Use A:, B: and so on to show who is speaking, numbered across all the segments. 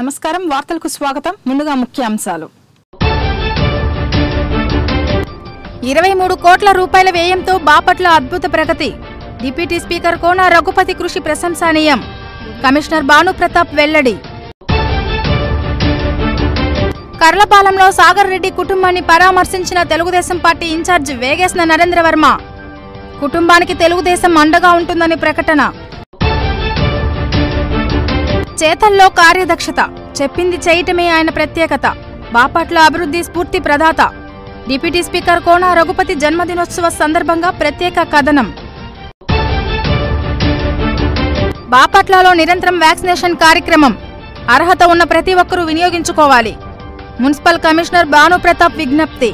A: నమస్కారం వార్తలకు స్వాగతం ముందుగా ముఖ్యాంశాలు ఇరవై మూడు కోట్ల రూపాయల వ్యయంతో బాపట్ల అద్భుత ప్రగతి డిప్యూటీ స్పీకర్ కోన రఘుపతి కృషి ప్రశంసనీయం కమిషనర్ భాను ప్రతాప్ వెల్లడి కర్లపాలెంలో సాగర్ రెడ్డి కుటుంబాన్ని పరామర్శించిన తెలుగుదేశం పార్టీ ఇన్ఛార్జ్ వేగేశ్న నరేంద్ర వర్మ కుటుంబానికి తెలుగుదేశం అండగా ఉంటుందని ప్రకటన చేతల్లో కార్యదక్షత చెప్పింది చేయటమే ఆయన ప్రత్యేకత బాపట్ల అభివృద్ధి స్ఫూర్తి ప్రదాత డిప్యూటీ స్పీకర్ కోన రఘుపతి జన్మదినోత్సవ సందర్భంగా ప్రత్యేక కథనం బాపట్లలో నిరంతరం వ్యాక్సినేషన్ కార్యక్రమం అర్హత ఉన్న ప్రతి ఒక్కరూ వినియోగించుకోవాలి మున్సిపల్ కమిషనర్ భాను ప్రతాప్ విజ్ఞప్తి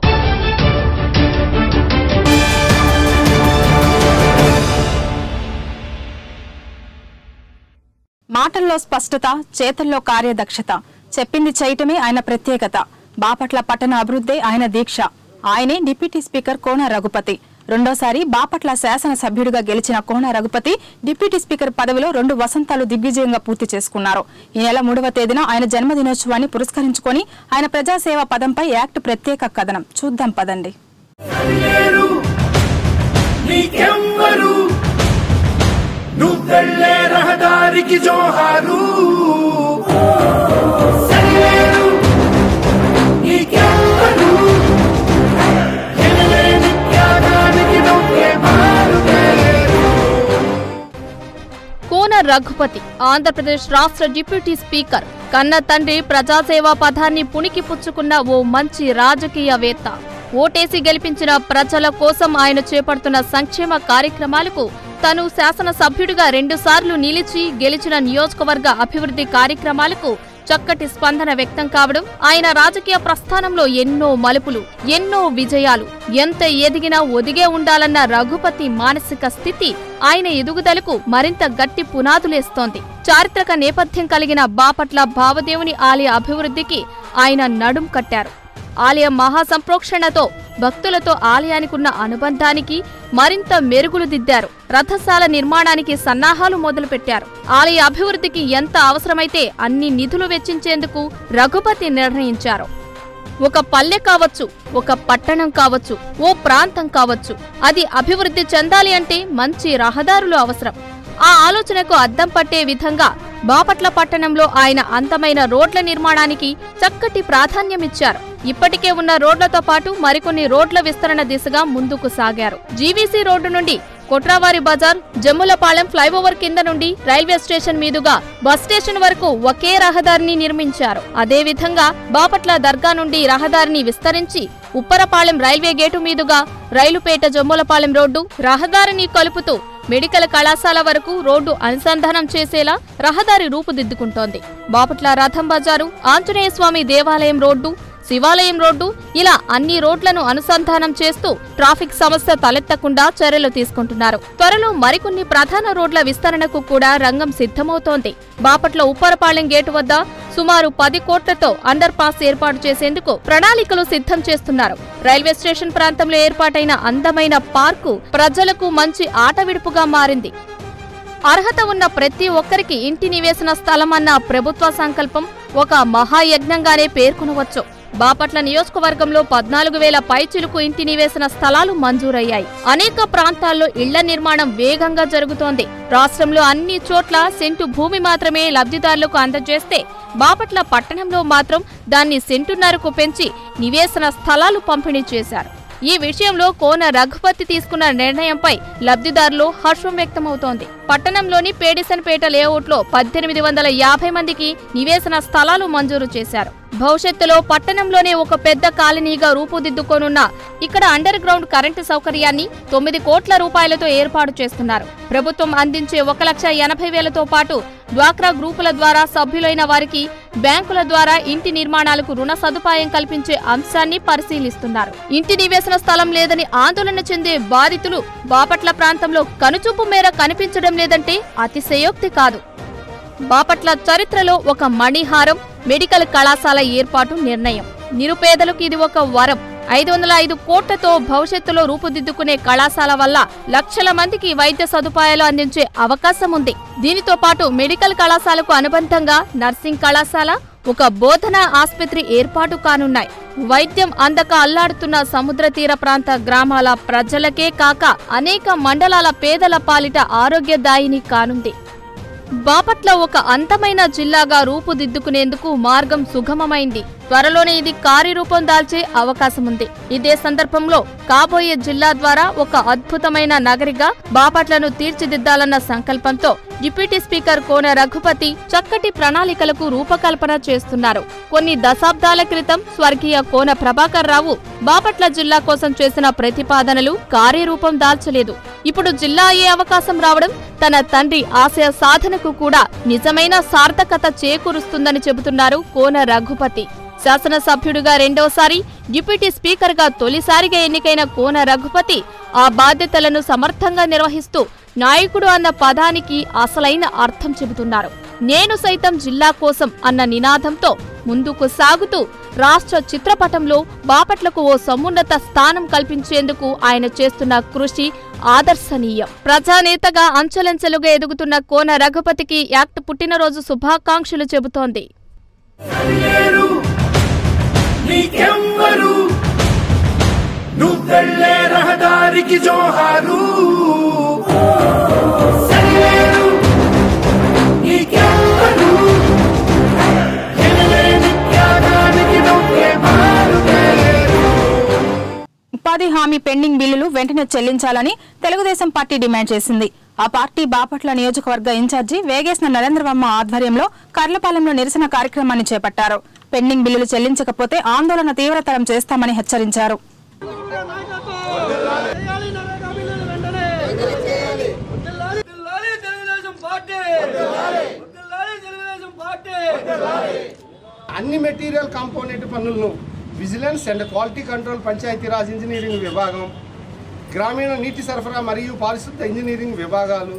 A: మాటల్లో స్పష్టత చేతల్లో కార్యదక్షత చెప్పింది చేయటమే ఆయన ప్రత్యేకత బాపట్ల పట్టణ అభివృద్ధే ఆయన దీక్ష ఆయనే డిప్యూటీ స్పీకర్ కోన రఘుపతి రెండోసారి బాపట్ల శాసనసభ్యుడిగా గెలిచిన కోన రఘుపతి డిప్యూటీ స్పీకర్ పదవిలో రెండు వసంతాలు దిగ్విజయంగా పూర్తి చేసుకున్నారు ఈ నెల మూడవ తేదీన ఆయన జన్మదినోత్సవాన్ని పురస్కరించుకొని ఆయన ప్రజాసేవ పదంపై యాక్ట్ ప్రత్యేక కథనం చూద్దాం పదండి
B: లేరు నీకెవ్వరు నువ్వెళ్ళే రహదారికి జోహారు సరిలేరు నీకెవ్వరు ఎనలేని త్యాగానికి నువ్వే మారుతేరు
C: కోన రఘుపతి ఆంధ్రప్రదేశ్ రాష్ట్ర డిప్యూటీ స్పీకర్ కన్న తండ్రి ప్రజాసేవా పదాన్ని పుణికి పుచ్చుకున్న ఓ మంచి రాజకీయవేత్త ఓటేసి గెలిపించిన ప్రజల కోసం ఆయన చేపడుతున్న సంక్షేమ కార్యక్రమాలకు తను శాసనసభ్యుడిగా రెండుసార్లు నిలిచి గెలిచిన నియోజకవర్గ అభివృద్ధి కార్యక్రమాలకు చక్కటి స్పందన వ్యక్తం కావడం ఆయన రాజకీయ ప్రస్థానంలో ఎన్నో మలుపులు ఎన్నో విజయాలు ఎంత ఎదిగినా ఒదిగే ఉండాలన్న రఘుపతి మానసిక స్థితి ఆయన ఎదుగుదలకు మరింత గట్టి పునాదులేస్తోంది చారిత్రక నేపథ్యం కలిగిన బాపట్ల భావదేవుని ఆలయ అభివృద్ధికి ఆయన నడుం కట్టారు ఆలయ మహాసంప్రోక్షణతో భక్తులతో ఆలయానికున్న అనుబంధానికి మరింత మెరుగులు దిద్దారు రథశాల నిర్మాణానికి సన్నాహాలు మొదలుపెట్టారు ఆలయ అభివృద్ధికి ఎంత అవసరమైతే అన్ని నిధులు వెచ్చించేందుకు రఘుపతి నిర్ణయించారు ఒక పల్లె కావచ్చు ఒక పట్టణం కావచ్చు ఓ ప్రాంతం కావచ్చు అది అభివృద్ధి చెందాలి అంటే మంచి రహదారులు అవసరం ఆ ఆలోచనకు అద్దం పట్టే విధంగా బాపట్ల పట్టణంలో ఆయన అంతమైన రోడ్ల నిర్మాణానికి చక్కటి ప్రాధాన్యమిచ్చారు ఇప్పటికే ఉన్న రోడ్లతో పాటు మరికొన్ని రోడ్ల విస్తరణ దిశగా ముందుకు సాగారు జీవీసీ రోడ్డు నుండి కొట్రావారి బజార్ జమ్ములపాలెం ఫ్లైఓవర్ కింద నుండి రైల్వే స్టేషన్ మీదుగా బస్ స్టేషన్ వరకు ఒకే రహదారిని నిర్మించారు అదేవిధంగా బాపట్ల దర్గా నుండి రహదారిని విస్తరించి ఉప్పరపాలెం రైల్వే గేటు మీదుగా రైలుపేట జమ్ములపాలెం రోడ్డు రహదారిని కలుపుతూ మెడికల్ కళాశాల వరకు రోడ్డు అనుసంధానం చేసేలా రహదారి రూపుదిద్దుకుంటోంది బాపట్ల రథం బజారు ఆంజనేయ స్వామి దేవాలయం రోడ్డు శివాలయం రోడ్డు ఇలా అన్ని రోడ్లను అనుసంధానం చేస్తూ ట్రాఫిక్ సమస్య తలెత్తకుండా చర్యలు తీసుకుంటున్నారు త్వరలో మరికొన్ని ప్రధాన రోడ్ల విస్తరణకు కూడా రంగం సిద్ధమవుతోంది బాపట్ల ఉప్పరపాలెం గేటు వద్ద సుమారు పది కోట్లతో అండర్ పాస్ ఏర్పాటు చేసేందుకు ప్రణాళికలు సిద్ధం చేస్తున్నారు రైల్వే స్టేషన్ ప్రాంతంలో ఏర్పాటైన అందమైన పార్కు ప్రజలకు మంచి ఆట విడుపుగా మారింది అర్హత ఉన్న ప్రతి ఒక్కరికి ఇంటి నివేశన స్థలం అన్న ప్రభుత్వ సంకల్పం ఒక మహాయజ్ఞంగానే పేర్కొనవచ్చు బాపట్ల నియోజకవర్గంలో పద్నాలుగు వేల పైచిలుకు ఇంటి నివేశన స్థలాలు మంజూరయ్యాయి అనేక ప్రాంతాల్లో ఇళ్ల నిర్మాణం వేగంగా జరుగుతోంది రాష్ట్రంలో అన్ని చోట్ల సెంటు భూమి మాత్రమే లబ్ధిదారులకు అందజేస్తే బాపట్ల పట్టణంలో మాత్రం దాన్ని సెంటున్నరకు పెంచి నివేశన స్థలాలు పంపిణీ చేశారు ఈ విషయంలో కోన రఘుపతి తీసుకున్న నిర్ణయంపై లబ్ధిదారులు హర్షం వ్యక్తమవుతోంది పట్టణంలోని పేడిసన్పేట లేఅవుట్లో పద్దెనిమిది వందల యాభై మందికి నివేశన స్థలాలు మంజూరు చేశారు భవిష్యత్తులో పట్టణంలోనే ఒక పెద్ద కాలనీగా రూపుదిద్దుకోనున్న ఇక్కడ అండర్ గ్రౌండ్ కరెంటు సౌకర్యాన్ని తొమ్మిది కోట్ల రూపాయలతో ఏర్పాటు చేస్తున్నారు ప్రభుత్వం అందించే ఒక లక్ష ఎనభై వేలతో పాటు డ్వాక్రా గ్రూపుల ద్వారా సభ్యులైన వారికి బ్యాంకుల ద్వారా ఇంటి నిర్మాణాలకు రుణ సదుపాయం కల్పించే అంశాన్ని పరిశీలిస్తున్నారు ఇంటి నివేశన స్థలం లేదని ఆందోళన చెందే బాధితులు బాపట్ల ప్రాంతంలో కనుచూపు మేర కనిపించడం లేదంటే అతిశయోక్తి కాదు బాపట్ల చరిత్రలో ఒక మణిహారం మెడికల్ కళాశాల ఏర్పాటు నిర్ణయం నిరుపేదలకు ఇది ఒక వరం ఐదు వందల ఐదు కోట్లతో భవిష్యత్తులో రూపుదిద్దుకునే కళాశాల వల్ల లక్షల మందికి వైద్య సదుపాయాలు అందించే అవకాశం ఉంది దీనితో పాటు మెడికల్ కళాశాలకు అనుబంధంగా నర్సింగ్ కళాశాల ఒక బోధనా ఆసుపత్రి ఏర్పాటు కానున్నాయి వైద్యం అందక అల్లాడుతున్న సముద్ర తీర ప్రాంత గ్రామాల ప్రజలకే కాక అనేక మండలాల పేదల పాలిట ఆరోగ్యదాయిని కానుంది బాపట్ల ఒక అందమైన జిల్లాగా రూపుదిద్దుకునేందుకు మార్గం సుగమమైంది త్వరలోనే ఇది కార్యరూపం దాల్చే అవకాశం ఉంది ఇదే సందర్భంలో కాబోయే జిల్లా ద్వారా ఒక అద్భుతమైన నగరిగా బాపట్లను తీర్చిదిద్దాలన్న సంకల్పంతో డిప్యూటీ స్పీకర్ కోన రఘుపతి చక్కటి ప్రణాళికలకు రూపకల్పన చేస్తున్నారు కొన్ని దశాబ్దాల క్రితం స్వర్గీయ కోన ప్రభాకర్ రావు బాపట్ల జిల్లా కోసం చేసిన ప్రతిపాదనలు కార్యరూపం దాల్చలేదు ఇప్పుడు జిల్లా అయ్యే అవకాశం రావడం తన తండ్రి ఆశయ సాధనకు కూడా నిజమైన సార్థకత చేకూరుస్తుందని చెబుతున్నారు కోన రఘుపతి శాసనసభ్యుడిగా రెండోసారి డిప్యూటీ స్పీకర్గా తొలిసారిగా ఎన్నికైన కోన రఘుపతి ఆ బాధ్యతలను సమర్థంగా నిర్వహిస్తూ నాయకుడు అన్న పదానికి అసలైన అర్థం చెబుతున్నారు నేను సైతం జిల్లా కోసం అన్న నినాదంతో ముందుకు సాగుతూ రాష్ట్ర చిత్రపటంలో బాపట్లకు ఓ సమున్నత స్థానం కల్పించేందుకు ఆయన చేస్తున్న కృషి ఆదర్శనీయం ప్రజానేతగా అంచెలంచెలుగా ఎదుగుతున్న కోన రఘుపతికి యాక్ట్ పుట్టినరోజు శుభాకాంక్షలు చెబుతోంది
B: లేరు నీకెవ్వరు నువ్వెళ్ళే రహదారికి జోహారు సరిలేరు నీకెవ్వరు ఎనలేని త్యాగానికి నువ్వే మారుతలేరు
A: ఉపాధి హామీ పెండింగ్ బిల్లులు వెంటనే చెల్లించాలని తెలుగుదేశం పార్టీ డిమాండ్ చేసింది ఆ పార్టీ బాపట్ల నియోజకవర్గ ఇన్ఛార్జి వేగేశ్న నరేంద్రవర్మ ఆధ్వర్యంలో కర్లపాలెంలో నిరసన కార్యక్రమాన్ని చేపట్టారు పెండింగ్ బిల్లులు చెల్లించకపోతే ఆందోళన తీవ్రతరం చేస్తామని హెచ్చరించారు
D: వదిలాలి తెలుగుదేశం పార్టీ వదిలాలి తెలుగుదేశం పార్టీ
E: అన్ని మెటీరియల్ కాంపోనెంట్ పనులను vigilance and quality control Panchayatiraj engineering విభాగం గ్రామీణ నీటి సరఫరా మరియు పారిశుద్ధ ఇంజనీరింగ్ విభాగాలు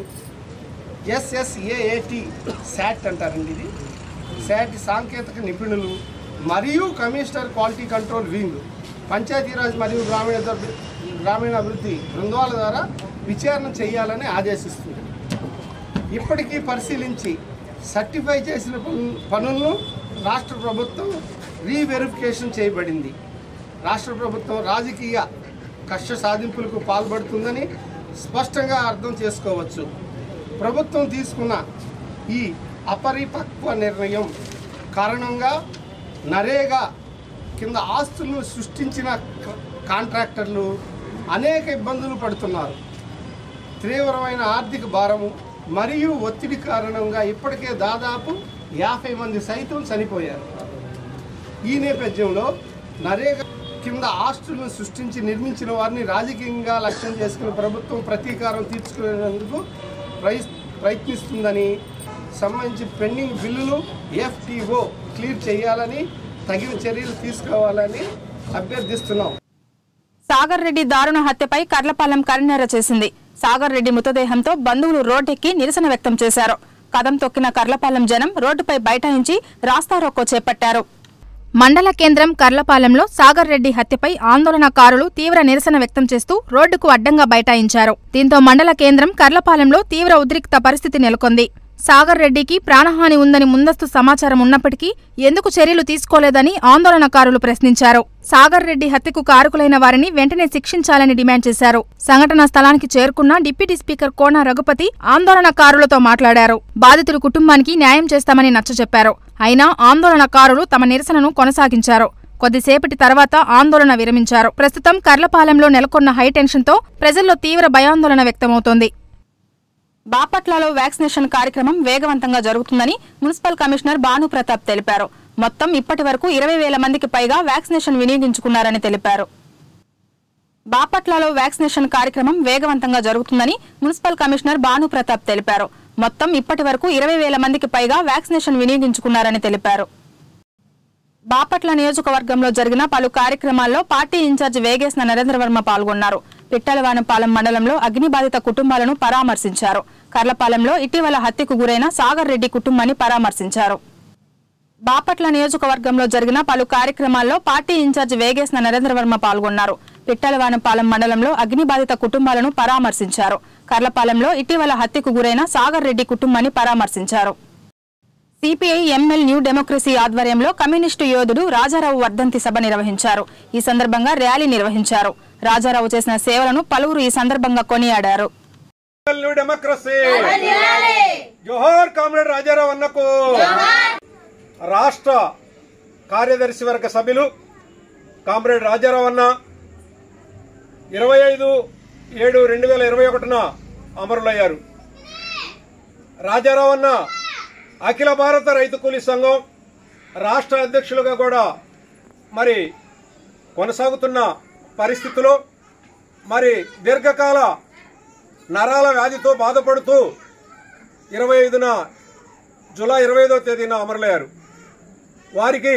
E: ఎస్ఎస్ఏఏటి శాట్ అంటారండి ఇది శాట్ సాంకేతిక నిపుణులు మరియు commissioner quality control wing Panchayatiraj మరియు గ్రామీణ అభివృద్ధి- గ్రామీణ అభివృద్ధి బృందాల ద్వారా విచారణ చేయాలని ఆదేశిస్తుంది ఇప్పటికీ పరిశీలించి సర్టిఫై చేసిన పను- పనులను రాష్ట్ర ప్రభుత్వం రీవెరిఫికేషన్ చేయబడింది రాష్ట్ర ప్రభుత్వం రాజకీయ కష్ట సాధింపులకు పాల్పడుతుందని స్పష్టంగా అర్థం చేసుకోవచ్చు ప్రభుత్వం తీసుకున్న ఈ అపరిపక్వ నిర్ణయం కారణంగా నరేగా కింద ఆస్తులను సృష్టించిన క- కాంట్రాక్టర్లు అనేక ఇబ్బందులు పడుతున్నారు తీవ్రమైన ఆర్థిక భారము మరియు ఒత్తిడి కారణంగా ఇప్పటికే దాదాపు యాభై మంది సైతం చనిపోయారు ఈ నేపథ్యంలో నరేగా కింద ఆస్తులను సృష్టించి నిర్మించిన వారిని రాజకీయంగా లక్ష్యం చేసుకుని ప్రభుత్వం ప్రతీకారం తీర్చుకునేందుకు ప్రయ ప్రయత్నిస్తుందని సంబంధించి పెండింగ్ బిల్లులు ఎఫ్టీఓ క్లియర్ చేయాలని తగిన చర్యలు తీసుకోవాలని అభ్యర్థిస్తున్నాం
A: సాగర్ రెడ్డి దారుణ హత్యపై కర్లపాలెం కరినేర చేసింది సాగర్ రెడ్డి మృతదేహంతో బంధువులు రోడ్డెక్కి నిరసన వ్యక్తం చేశారు కదం తొక్కిన కర్లపాలెం జనం రోడ్డుపై బైఠాయించి రాస్తారోకో చేపట్టారు మండల కేంద్రం కర్లపాలెంలో సాగర్ రెడ్డి హత్యపై ఆందోళనకారులు తీవ్ర నిరసన వ్యక్తం చేస్తూ రోడ్డుకు అడ్డంగా బైఠాయించారు దీంతో మండల కేంద్రం కర్లపాలెంలో తీవ్ర ఉద్రిక్త పరిస్థితి నెలకొంది సాగర్ రెడ్డికి ప్రాణహాని ఉందని ముందస్తు సమాచారం ఉన్నప్పటికీ ఎందుకు చర్యలు తీసుకోలేదని ఆందోళనకారులు ప్రశ్నించారు సాగర్ రెడ్డి హత్యకు కారకులైన వారిని వెంటనే శిక్షించాలని డిమాండ్ చేశారు సంఘటనా స్థలానికి చేరుకున్న డిప్యూటీ స్పీకర్ కోన రఘుపతి ఆందోళనకారులతో మాట్లాడారు బాధితుడి కుటుంబానికి న్యాయం చేస్తామని నచ్చజెప్పారు అయినా ఆందోళనకారులు తమ నిరసనను కొనసాగించారు కొద్దిసేపటి తర్వాత ఆందోళన విరమించారు ప్రస్తుతం కర్లపాలెంలో నెలకొన్న హైటెన్షన్తో ప్రజల్లో తీవ్ర భయాందోళన వ్యక్తమవుతోంది బాపట్లలో వ్యాక్సినేషన్ కార్యక్రమం వేగవంతంగా జరుగుతుందని మున్సిపల్ కమిషనర్ భాను ప్రతాప్ తెలిపారు మొత్తం ఇప్పటి వరకు ఇరవై వేల మందికి పైగా వ్యాక్సినేషన్ వినియోగించుకున్నారని తెలిపారు బాపట్లలో వ్యాక్సినేషన్ కార్యక్రమం వేగవంతంగా జరుగుతుందని మున్సిపల్ కమిషనర్ భాను ప్రతాప్ తెలిపారు మొత్తం ఇప్పటి వరకు ఇరవై వేల మందికి పైగా వ్యాక్సినేషన్ వినియోగించుకున్నారని తెలిపారు బాపట్ల నియోజకవర్గంలో జరిగిన పలు కార్యక్రమాల్లో పార్టీ ఇన్ఛార్జ్ వేగేశ్న నరేంద్రవర్మ పాల్గొన్నారు పిట్టలవానపాలెం మండలంలో అగ్నిబాధిత కుటుంబాలను పరామర్శించారు కర్లపాలెంలో ఇటీవల హత్యకు గురైన సాగర్ రెడ్డి కుటుంబాన్ని పరామర్శించారు బాపట్ల నియోజకవర్గంలో జరిగిన పలు కార్యక్రమాల్లో పార్టీ ఇన్ఛార్జ్ వేగేశ్న నరేంద్రవర్మ పాల్గొన్నారు పిట్టలవానపాలెం మండలంలో అగ్నిబాధిత కుటుంబాలను పరామర్శించారు కర్లపాలెంలో ఇటీవల హత్యకు గురైన సాగర్ రెడ్డి కుటుంబాన్ని పరామర్శించారు సిపిఐ ఎంఎల్ న్యూ డెమోక్రసీ ఆధ్వర్యంలో కమ్యూనిస్టు యోధుడు రాజారావు వర్ధంతి సభ నిర్వహించారు ఈ సందర్భంగా ర్యాలీ నిర్వహించారు రాజారావు చేసిన సేవలను పలువురు ఈ సందర్భంగా కొనియాడారు
F: న్యూ డెమోక్రసీ జోహార్ కామ్రేడ్ రాజారావు అన్నకు రాష్ట్ర కార్యదర్శి వర్గ సభ్యులు కామ్రేడ్ రాజారావు అన్న ఇరవై ఐదు ఏడు రెండు వేల ఇరవై ఒకటిన అమరులయ్యారు రాజారావు అన్న అఖిల భారత రైతు కూలీ సంఘం రాష్ట్ర అధ్యక్షులుగా కూడా మరి కొనసాగుతున్న పరిస్థితిలో మరి దీర్ఘకాల నరాల వ్యాధితో బాధపడుతూ ఇరవై ఐదున జూలై ఇరవై ఐదో తేదీన అమరులయ్యారు వారికి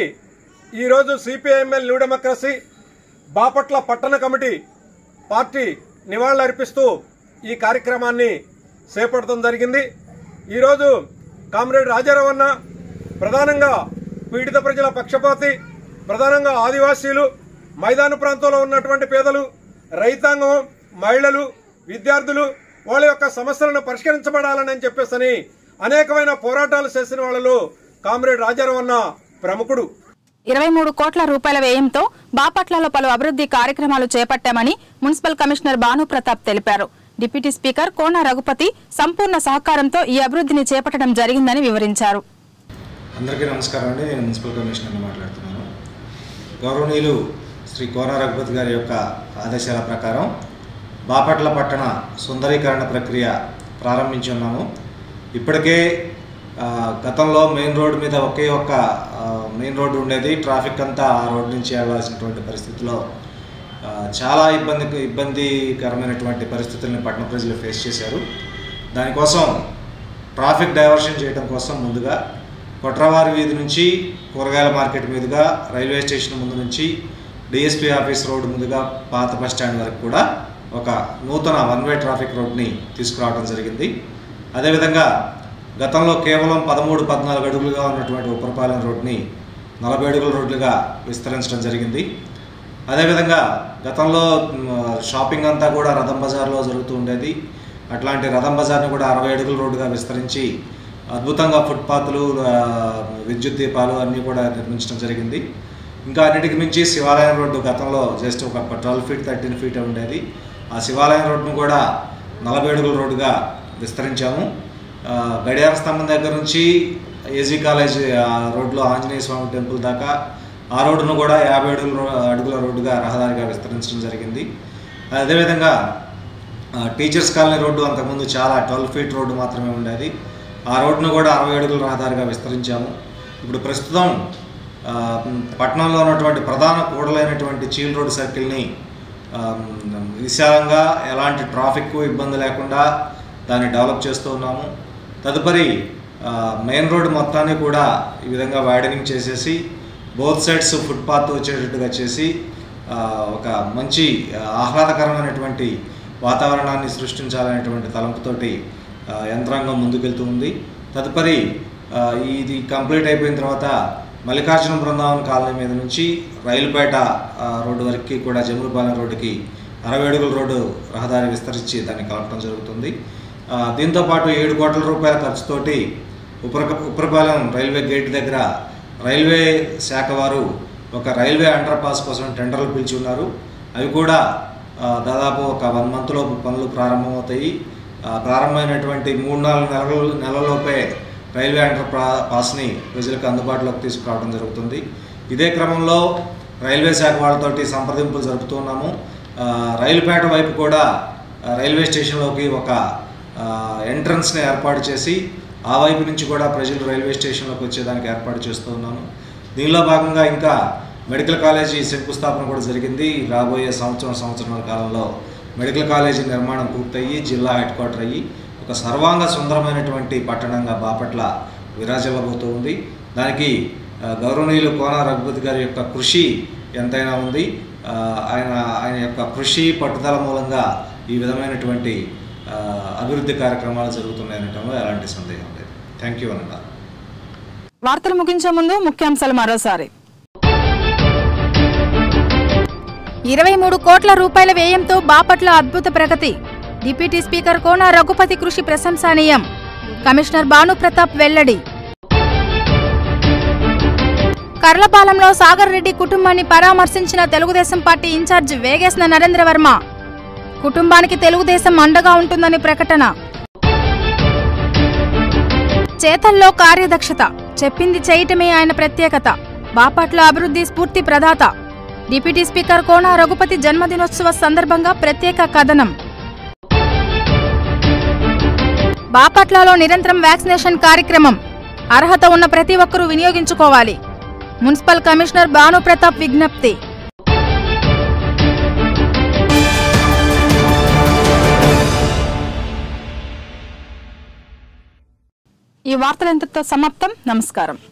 F: ఈరోజు సిపిఐఎంఎల్ న్యూ డెమోక్రసీ బాపట్ల పట్టణ కమిటీ పార్టీ నివాళులర్పిస్తూ ఈ కార్యక్రమాన్ని చేపట్టడం జరిగింది ఈరోజు కామ్రేడ్ రాజారావు అన్న ప్రధానంగా పీడిత ప్రజల పక్షపాతి ప్రధానంగా ఆదివాసీలు మైదాన ప్రాంతంలో ఉన్నటువంటి పేదలు రైతాంగం మహిళలు విద్యార్థులు వాళ్ళ యొక్క సమస్యలను పరిష్కరించబడాలని చెప్పేసి అనేకమైన పోరాటాలు చేసిన వాళ్ళలో కామ్రేడ్ రాజారావు అన్న ప్రముఖుడు
A: ఇరవై మూడు కోట్ల రూపాయల వ్యయంతో బాపట్లలో పలు అభివృద్ధి కార్యక్రమాలు చేపట్టామని మున్సిపల్ కమిషనర్ భానుప్రతాప్ తెలిపారు డిప్యూటీ స్పీకర్ కోన రఘుపతి సంపూర్ణ సహకారంతో ఈ అభివృద్ధిని చేపట్టడం జరిగిందని వివరించారు
G: అందరికీ నమస్కారం అండి నేను మున్సిపల్ కమిషనర్ని మాట్లాడుతున్నాను గౌరవనీయులు శ్రీ కోన రఘుపతి గారి యొక్క ఆదేశాల ప్రకారం బాపట్ల పట్టణ సుందరీకరణ ప్రక్రియ ప్రారంభించి ఉన్నాము ఇప్పటికే ఆ, గతంలో మెయిన్ రోడ్ మీద ఒకే ఒక్క ఆ, మెయిన్ రోడ్డు ఉండేది ట్రాఫిక్ అంతా ఆ రోడ్ నుంచి వెళ్ళాల్సినటువంటి పరిస్థితిలో ఆ, చాలా ఇబ్బంది ఇబ్బందికరమైనటువంటి పరిస్థితుల్ని పట్టణ ప్రజలు ఫేస్ చేశారు దానికోసం ట్రాఫిక్ డైవర్షన్ చేయడం కోసం ముందుగా కొట్రవారి వీధి నుంచి కూరగాయల మార్కెట్ మీదుగా రైల్వే స్టేషన్ ముందు నుంచి డిఎస్పీ ఆఫీస్ రోడ్ ముందుగా పాత బస్ స్టాండ్ వరకు కూడా ఒక నూతన వన్ వే ట్రాఫిక్ రోడ్ని తీసుకురావడం జరిగింది అదేవిధంగా గతంలో కేవలం పదమూడు పద్నాలుగు అడుగులుగా ఉన్నటువంటి ఉపరపాలెం రోడ్ని నలభై అడుగుల రోడ్లుగా విస్తరించడం జరిగింది అదేవిధంగా గతంలో మ్, షాపింగ్ అంతా కూడా రథం బజార్లో జరుగుతూ ఉండేది అట్లాంటి రథం బజార్ని కూడా అరవై అడుగుల రోడ్డుగా విస్తరించి అద్భుతంగా ఫుట్పాత్లు ఆ, విద్యుత్ దీపాలు అన్నీ కూడా నిర్మించడం జరిగింది ఇంకా అన్నిటికి మించి శివాలయం రోడ్డు గతంలో జస్ట్ ఒక ట్వెల్వ్ ఫీట్ థర్టీన్ ఫీట్ ఉండేది ఆ శివాలయం రోడ్డును కూడా నలభై అడుగుల రోడ్డుగా విస్తరించాము ఆ, గడియార స్తంభం దగ్గర నుంచి ఏజీ కాలేజ్ ఆ, రోడ్లో ఆంజనేయ స్వామి టెంపుల్ దాకా ఆ రోడ్డును కూడా యాభై అడుగుల రో- అడుగుల రోడ్డుగా రహదారిగా విస్తరించడం జరిగింది అదేవిధంగా ఆ, టీచర్స్ కాలనీ రోడ్డు అంతకుముందు చాలా ట్వెల్వ్ ఫీట్ రోడ్డు మాత్రమే ఉండేది ఆ రోడ్డును కూడా అరవై అడుగుల రహదారిగా విస్తరించాము ఇప్పుడు ప్రస్తుతం ఆ, పట్టణంలో ఉన్నటువంటి ప్రధాన కూడలైనటువంటి చీల్ రోడ్ సర్కిల్ని ఆ, విశాలంగా ఎలాంటి ట్రాఫిక్ ఇబ్బంది లేకుండా దాన్ని డెవలప్ చేస్తూ ఉన్నాము తదుపరి ఆ, మెయిన్ రోడ్ మొత్తాన్ని కూడా ఈ విధంగా వైడనింగ్ చేసేసి బోత్ సైడ్స్ ఫుట్పాత్ వచ్చేటట్టుగా చేసి ఆ, ఒక మంచి ఆ, ఆహ్లాదకరమైనటువంటి వాతావరణాన్ని సృష్టించాలనేటువంటి తలంపుతోటి ఆ, యంత్రాంగం ముందుకెళ్తూ ఉంది తదుపరి ఆ, ఇది కంప్లీట్ అయిపోయిన తర్వాత మల్లికార్జున బృందావన్ కాలనీ మీద నుంచి రైలుపేట ఆ, రోడ్డు వరకు కూడా జములపాలెం రోడ్డుకి అరవై అడుగుల రోడ్డు రహదారి విస్తరించి దాన్ని కలపడం జరుగుతుంది ఆ, దీంతో పాటు ఏడు కోట్ల రూపాయల ఖర్చుతోటి ఉపర ఉపరపాలెం రైల్వే గేట్ దగ్గర రైల్వే శాఖ వారు ఒక రైల్వే అండర్ పాస్ కోసం టెండర్లు పిలిచి ఉన్నారు అవి కూడా ఆ, దాదాపు ఒక వన్ మంత్లో పనులు ప్రారంభమవుతాయి ఆ, ప్రారంభమైనటువంటి మూడు నాలుగు నెలలు నెలల్లోపే రైల్వే అండర్ పా- పాస్ని ప్రజలకు అందుబాటులోకి తీసుకురావడం జరుగుతుంది ఇదే క్రమంలో రైల్వే శాఖ వాళ్ళతోటి సంప్రదింపులు జరుపుతున్నాము ఆ, రైలుపేట వైపు కూడా ఆ, రైల్వే స్టేషన్లోకి ఒక ఆ, ఎంట్రన్స్ని ఏర్పాటు చేసి ఆ వైపు నుంచి కూడా ప్రజలు రైల్వే స్టేషన్లోకి వచ్చేదానికి ఏర్పాటు చేస్తూ ఉన్నాము దీనిలో భాగంగా ఇంకా మెడికల్ కాలేజీ శంకుస్థాపన కూడా జరిగింది రాబోయే సంవత్సరం సంవత్సరాల కాలంలో మెడికల్ కాలేజీ నిర్మాణం పూర్తయ్యి జిల్లా హెడ్ క్వార్టర్ అయ్యి ఒక సర్వాంగ సుందరమైనటువంటి పట్టణంగా బాపట్ల విరాజిల్లబోతూ ఉంది దానికి ఆ, గౌరవనీయులు కోన రఘుపతి గారి యొక్క కృషి ఎంతైనా ఉంది ఆ, ఆయన ఆయన యొక్క కృషి పట్టుదల మూలంగా ఈ విధమైనటువంటి ఆ, అభివృద్ధి కార్యక్రమాలు జరుగుతున్నాయనటంలో ఎలాంటి సందేహం లేదు థ్యాంక్ యూ అన్నారు
A: వార్తలు ముగించే ముందు ముఖ్యాంశాలు మరోసారి
H: ఇరవై మూడు కోట్ల రూపాయల వ్యయంతో బాపట్ల అద్భుత ప్రగతి
A: డిప్యూటీ స్పీకర్ కోన రఘుపతి కృషి ప్రశంసనీయం కమిషనర్ భానుప్రతాప్ వెల్లడి కర్లపాలెంలో సాగర్ రెడ్డి కుటుంబాన్ని పరామర్శించిన తెలుగుదేశం పార్టీ ఇన్ఛార్జ్ వేగేశ్న నరేంద్ర వర్మ కుటుంబానికి తెలుగుదేశం అండగా ఉంటుందని ప్రకటన చేతల్లో కార్యదక్షత చెప్పింది చేయటమే ఆయన ప్రత్యేకత బాపట్ల అభివృద్ధి స్ఫూర్తి ప్రదాత డిప్యూటీ స్పీకర్ కోన రఘుపతి జన్మదినోత్సవ సందర్భంగా ప్రత్యేక కథనం బాపట్లలో నిరంతరం వ్యాక్సినేషన్ కార్యక్రమం అర్హత ఉన్న ప్రతి ఒక్కరూ వినియోగించుకోవాలి మున్సిపల్ కమిషనర్ భాను ప్రతాప్ విజ్ఞప్తి ఈ వార్తలు ఎంతతో సమాప్తం నమస్కారం